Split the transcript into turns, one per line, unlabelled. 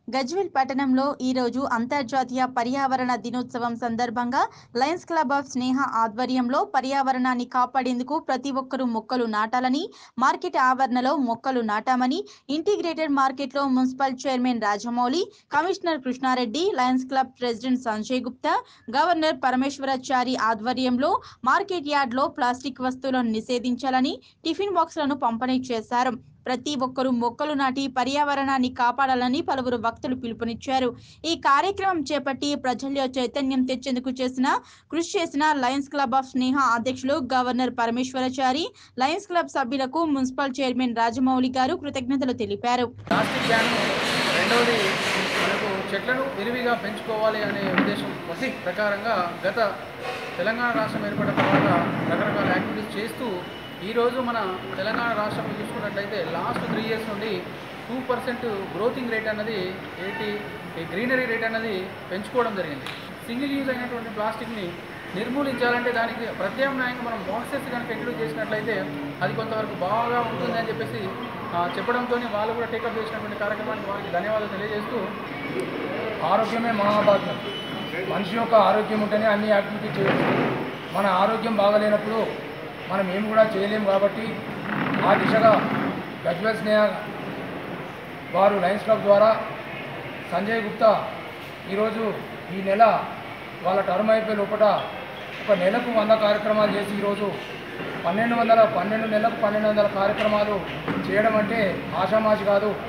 గజ్వేల్ పట్టణంలో ఈరోజు అంతర్జాతీయ పర్యావరణ దినోత్సవం సందర్భంగా లయన్స్ క్లబ్ ఆఫ్ స్నేహ ఆధ్వర్యంలో పర్యావరణాన్ని కాపాడేందుకు ప్రతి ఒక్కరూ మొక్కలు నాటాలని మార్కెట్ ఆవరణలో మొక్కలు నాటామని ఇంటిగ్రేటెడ్ మార్కెట్లో municipal chairman Rajamouli commissioner Krishna Reddy lions club president Sanjay Gupta governor Parameshwarachari ఆధ్వర్యంలో మార్కెట్ యార్డ్లో ప్లాస్టిక్ వస్తువులను నిషేధించాలని టిఫిన్ బాక్సులను పంపిణీ చేశారు ప్రతి ఒక్కరూ మొక్కలు నాటి పర్యావరణాన్ని కాపాడాలని పలువురు భక్తులు పిలుపునిచ్చారు ఈ కార్యక్రమం చేపట్టి ప్రజల్లో చైతన్యం తెచ్చేందుకు చేసిన కృషి చేసిన లయన్స్ క్లబ్ ఆఫ్ స్నేహ అధ్యక్షులు గవర్నర్ పరమేశ్వరాచారి లయన్స్ క్లబ్ సభ్యులకు మున్సిపల్ చైర్మన్ రాజమౌళి గారు కృతజ్ఞతలు తెలిపారు
ప్లాస్టిక్ బ్యాన్ రెండవది మనకు చెట్లను విరివిగా పెంచుకోవాలి అనే ఉద్దేశం వసి ప్రకారంగా గత తెలంగాణ రాష్ట్రం ఏర్పడిన తర్వాత రకరకాల యాక్టివిటీస్ చేస్తూ ఈరోజు మన తెలంగాణ రాష్ట్రం చూసుకున్నట్లయితే లాస్ట్ త్రీ ఇయర్స్ నుండి టూ పర్సెంట్ గ్రోతింగ్ రేట్ అన్నది ఏంటి ఈ గ్రీనరీ రేట్ అన్నది పెంచుకోవడం జరిగింది సింగిల్ యూజ్ అయినటువంటి ప్లాస్టిక్ని నిర్మూలించాలంటే దానికి ప్రత్యామ్నాయంగా మనం బాక్సెస్ కనుక ఇంట్రడ్యూస్ చేసినట్లయితే అది కొంతవరకు బాగా ఉంటుంది అని చెప్పేసి ఆ, చెప్పడంతో వాళ్ళు కూడా టేకప్ చేసినటువంటి కార్యక్రమానికి వారికి ధన్యవాదాలు తెలియజేస్తూ
ఆరోగ్యమే మహాభాగ్యం మనిషి యొక్క ఆరోగ్యం ఉంటేనే అన్ని యాక్టివిటీ చేయవచ్చు మన ఆరోగ్యం బాగలేనప్పుడు మనం ఏం కూడా చేయలేము కాబట్టి ఆ దిశగా గజ్వల్ స్నేహ వారు లయన్స్ క్లబ్ ద్వారా సంజయ్ గుప్తా ఈరోజు ఈ నెల వాళ్ళ టర్మ్ అయిపోయే లోపల ఒక నెలకు వంద కార్యక్రమాలు చేసి ఈరోజు పన్నెండు వందల పన్నెండు నెలలకు పన్నెండు వందల కార్యక్రమాలు చేయడం అంటే ఆషామాషి కాదు